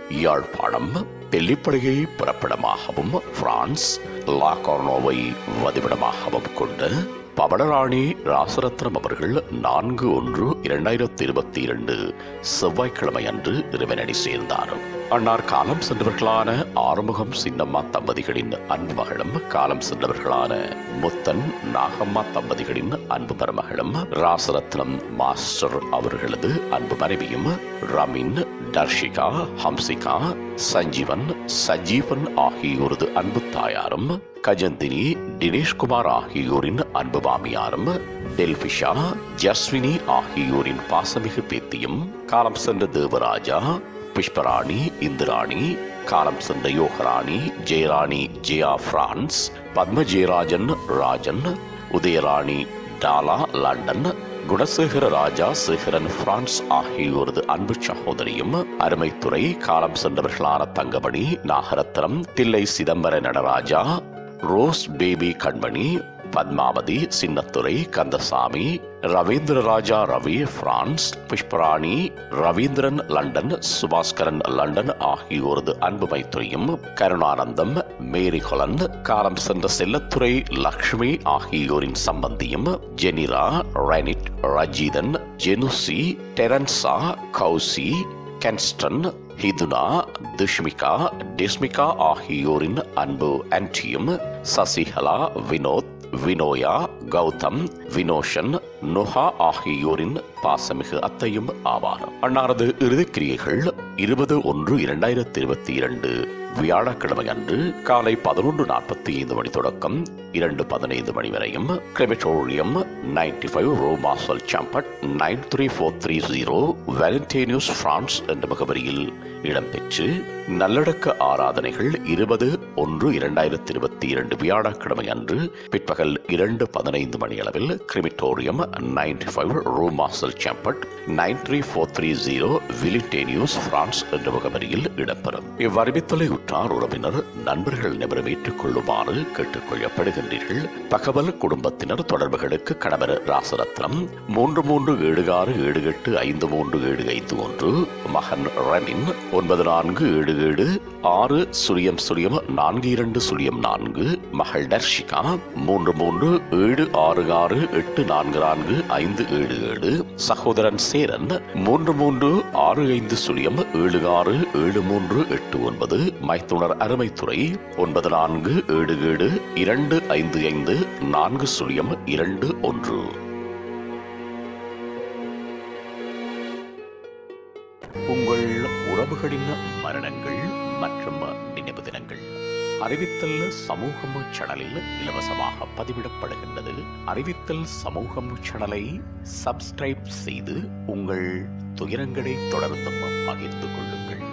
Yazhpanam தெல்லிப்படையை பிறப்பிடமாகவும் France லாகார்னோவை வதிவிடமாகவும் கொண்ட பவளராணி ராசரத்னம் அவர்கள் நான்கு ஒன்று இரண்டாயிரத்தி இருபத்தி இரண்டு செவ்வாய்க்கிழமை அன்று இறைவனடி சேர்ந்தார் அன்னார் காலம் சென்றவர்களான ஆறுமுகம் சின்னம்மா தம்பதிகளின் அன்பு மகளும் காலம் சென்றவர்களான முத்தன் நாகம்மா தம்பதிகளின் அன்பு மருமகளும் ராசரத்னம் மாஸ்டர் அவர்களது அன்பு மனைவியும் ரமின் டர்ஷிகா ஹம்சிகா சஞ்சீவன் சஜீவன் ஆகியோரது அன்பு தாயாரும் கஜந்தினி தினேஷ்குமார் ஆகியோரின் அன்பு மாமியாரும் டெல்பிஷா ஜஸ்வினி ஆகியோரின் பாசமிகு பேத்தியும் காலம் சென்ற தேவராஜா புஷ்பராணி இந்திராணி காலம் சென்ற யோகராணி ஜெயராணி ஜெயா பிரான்ஸ் பத்ம ஜெயராஜன் ராஜன் உதயராணி டாலா லண்டன் குணசேகர ராஜா சேகரன் பிரான்ஸ் ஆகியோரது அன்பு சகோதரியும் அருமைத்துறை காலம் சென்றவர்களான Thangamani Nagaratnam Thillai Chidambara Nadaraja Rose Baby Kanmani Padmavathi Chinnathurai Kandasamy Ravindra Raja Ravi France Pushparani Ravindran London Subaskaran London ஆகியோரது அன்பு மைத்துரியும் கருணானந்தம் மேரி ஹொலண்ட் காலம் சென்ற செல்லத்துறை லக்ஷ்மி ஆகியோரின் சம்பந்தியும் ஜெனிரா ரெனிட் ரஜீதன் ஜெனுசி டெரன்சா கௌசி கென்ஸ்டன் ஹிதுனா துஷ்மிகா டிஸ்மிகா ஆகியோரின் அன்பு ஆன்டியும் சசிகலா வினோத் வினோயா கௌதம் வினோஷன் நுஹா ஆகியோரின் பாசமிகு அத்தையும் ஆவார் அன்னாரது இறுதிக்கிரியைகள் இருபது ஒன்று இரண்டாயிரத்தி இருபத்தி இரண்டு வியாழக்கிழமை அன்று காலை பதினொன்று நாற்பத்தி ஐந்து மணி தொடக்கம் இரண்டு பதினைந்து மணி வரையும் கிரெமிட்டோரியம் நைன்டி ஃபைவ் ரோமாசல் சாம்பட் nine three four three zero Villetaneuse France என்ற முகவரியில் இடம்பெற்று நல்லடக்க ஆராதனைகள் இருபது ஒன்று இரண்டாயிரத்தி இருபத்தி இரண்டு வியாழக்கிழமை அன்று பிற்பகல் இரண்டு பதினைந்து மணி அளவில் கிரிமிட்டோரியம் நைன்டி ஃபைவ் ரோமாசல் சாம்பட் nine three four three zero Villetaneuse France என்ற முகவரியில் இடம்பெறும் இவ்வறிவித்தலை உற்றார் உறவினர் நண்பர்கள் நிபரம் ஏற்றுக்கொள்ளுமாறு கேட்டுக்கொள்ளப்படுகின்றீர்கள் தகவல் குடும்பத்தினர் தொடர்புகளுக்கு கணவர் ராசரத்னம் மூன்று மூன்று ஏழு ஆறு ஏழு எட்டு ஐந்து மூன்று ஏழு ஐந்து ஒன்று மகன் ரமின் ஒன்பது நான்கு ஏழு ஏழு ஆறு சுழியம் சுழியம் நான்கு இரண்டு சுழியம் நான்கு மகள் டர்ஷிகா மூன்று மூன்று ஏழு ஆறு ஆறு எட்டு நான்கு நான்கு ஐந்து ஏழு ஏழு சகோதரன் சேரன் மூன்று மூன்று ஆறு ஐந்து சுழியம் ஏழு ஆறு ஏழு மூன்று எட்டு ஒன்பது மைத்துனர் அருமைத்துறை ஒன்பது நான்கு ஏழு ஏழு இரண்டு ஐந்து ஐந்து நான்கு சுழியம் இரண்டு ஒன்று உங்கள் உறவுகளின் மரணங்கள் மற்றும் நினைவு தினங்கள் அறிவித்தல் சமூகம் சேனலில் இலவசமாக பதிவிடப்படுகின்றது அறிவித்தல் சமூகம் சேனலை சப்ஸ்கிரைப் செய்து உங்கள் துயரங்களை தொடர்ந்தும் பகிர்ந்து கொள்ளுங்கள்